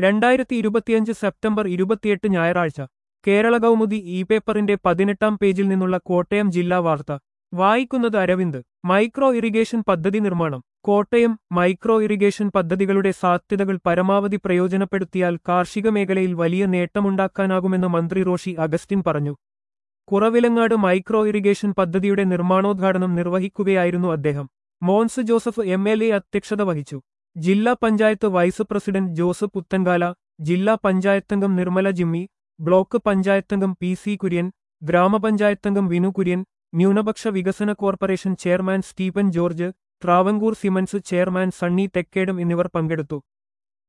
രണ്ടായിരത്തി ഇരുപത്തിയഞ്ച് സെപ്റ്റംബർ ഇരുപത്തിയെട്ട് ഞായറാഴ്ച കേരള കൗമുദി ഇ പേപ്പറിന്റെ പതിനെട്ടാം പേജിൽ നിന്നുള്ള കോട്ടയം ജില്ലാ വാർത്ത വായിക്കുന്നത് അരവിന്ദ് മൈക്രോ ഇറിഗേഷൻ പദ്ധതി നിർമ്മാണം കോട്ടയം മൈക്രോ ഇറിഗേഷൻ പദ്ധതികളുടെ സാധ്യതകൾ പരമാവധി പ്രയോജനപ്പെടുത്തിയാൽ കാർഷിക മേഖലയിൽ വലിയ നേട്ടമുണ്ടാക്കാനാകുമെന്ന് മന്ത്രി റോഷി അഗസ്റ്റിൻ പറഞ്ഞു കുറവിലങ്ങാട് മൈക്രോ ഇറിഗേഷൻ പദ്ധതിയുടെ നിർമ്മാണോദ്ഘാടനം നിർവഹിക്കുകയായിരുന്നു അദ്ദേഹം Mons Joseph M L A അധ്യക്ഷത വഹിച്ചു ജില്ലാ പഞ്ചായത്ത് വൈസ് പ്രസിഡന്റ് ജോസഫ് പുത്തൻകാല ജില്ലാ പഞ്ചായത്തംഗം നിർമ്മല ജിമ്മി ബ്ലോക്ക് പഞ്ചായത്തംഗം പി സി കുര്യൻ ഗ്രാമപഞ്ചായത്തംഗം വിനു കുര്യൻ ന്യൂനപക്ഷ വികസന corporation chairman Stephen George Travancore cements chairman Sunny Thekkedom എന്നിവർ പങ്കെടുത്തു